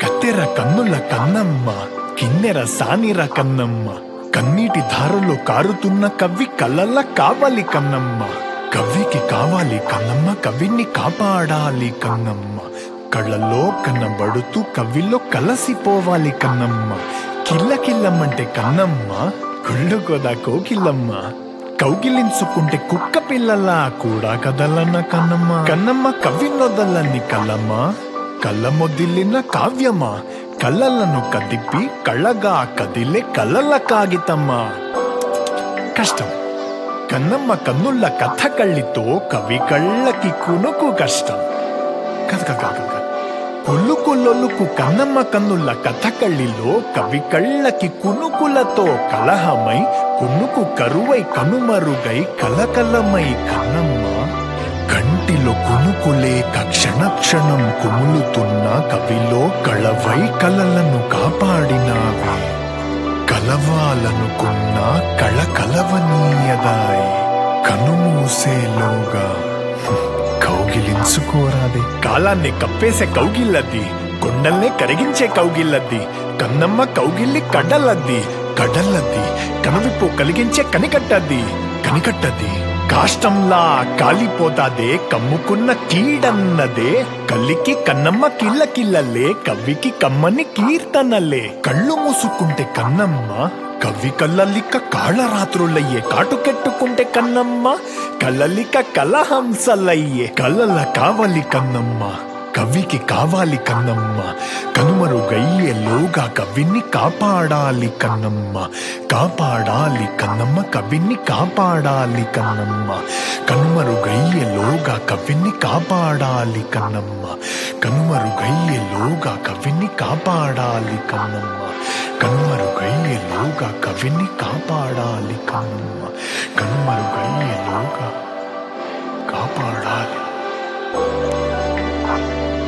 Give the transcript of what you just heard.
కత్తెర కన్నుల కన్నమ్మ కిన్నెర సానిర కన్నమ్మ కన్నీటి ధారలో కారుతున్న కవ్వి కళ్ళల్ల కావాలి కన్నమ్మ కవ్వికి కావాలి కన్నమ్మ కవ్విని కాపాడాలి కన్నమ్మ కళ్ళల్లో కన్నబడుతూ కవ్విలో కలసిపోవాలి కన్నమ్మ కిల్ల కిల్లమ్మంటే కన్నమ్మ కుళ్ళు కోదా కోకిల్లమ్మ కౌగిలించుకుంటే కుక్క పిల్లలా కూడా కదలన్న కన్నమ్మ కన్నమ్మ కవ్వినొదలని కల్లమ్మ కళ్ళమొదిలిన కావ్యమా కళ్ళలను కదిపి కళ్ళగా కదిలే కళ్ళల కాగితమ్మా కష్టం కన్నమ్మ కన్నుల కథ కళ్ళితో కవి కళ్ళకి కునుకు కష్టం కథ కథ కథ కథ. కొల్లుకు లొల్లుకు కన్నమ్మ కన్నుల కథ కళ్ళిలో కవి కళ్ళకి కునుకులతో కలహమై కునుకు కరువై కనుమరుగై కలకలమై కన్నమ్మ కంటిలో కునుకులేక క్షణ క్షణం కుములుతున్న కవిలో కళవై కలలను కాపాడినావే కలవాలనుకున్న కళ కలవనీయదాయి కనుమూసేలోగా కౌగిలించుకోరాదే కాలాన్ని కప్పేసే కౌగిల్లద్ది కొండల్నే కరిగించే కౌగిల్లద్ది కన్నమ్మ కౌగిల్లి కడలద్ది కడలద్ది కనువిప్పు కలిగించే కనికట్టద్ది కనికట్టద్ది కాష్టంలా కాలిపోతాదే కమ్ముకున్న కీడన్నదే కల్లికి కన్నమ్మ కిల్ల కిల్లలే కవ్వికి కమ్మని కీర్తనలే కళ్ళు మూసుకుంటే కన్నమ్మ కవ్వి కళ్ళలిక కాళరాత్రులయ్యే కాటుకెట్టుకుంటే కన్నమ్మ కళ్ళలిక కలహంసలయ్యే కళ్ళల కావాలి కన్నమ్మ కవ్వికి కావాలి కన్నమ్మ కనుమరుగయ్యేలోగా కవ్విని కాపాడాలి కన్నమ్మ కాపాడాలి కన్నమ్మ కవ్విని కాపాడాలి కన్నమ్మ కనుమరుగయ్యేలోగా కవ్విని కాపాడాలి కన్నమ్మ కనుమరుగయ్యేలోగా కవ్విని కాపాడాలి కన్నమ్మ కనుమరుగయ్యేలోగా కవిని కాపాడాలి కన్నమ్మ కనుమరుగయ్యేలోగా కాపాడాలి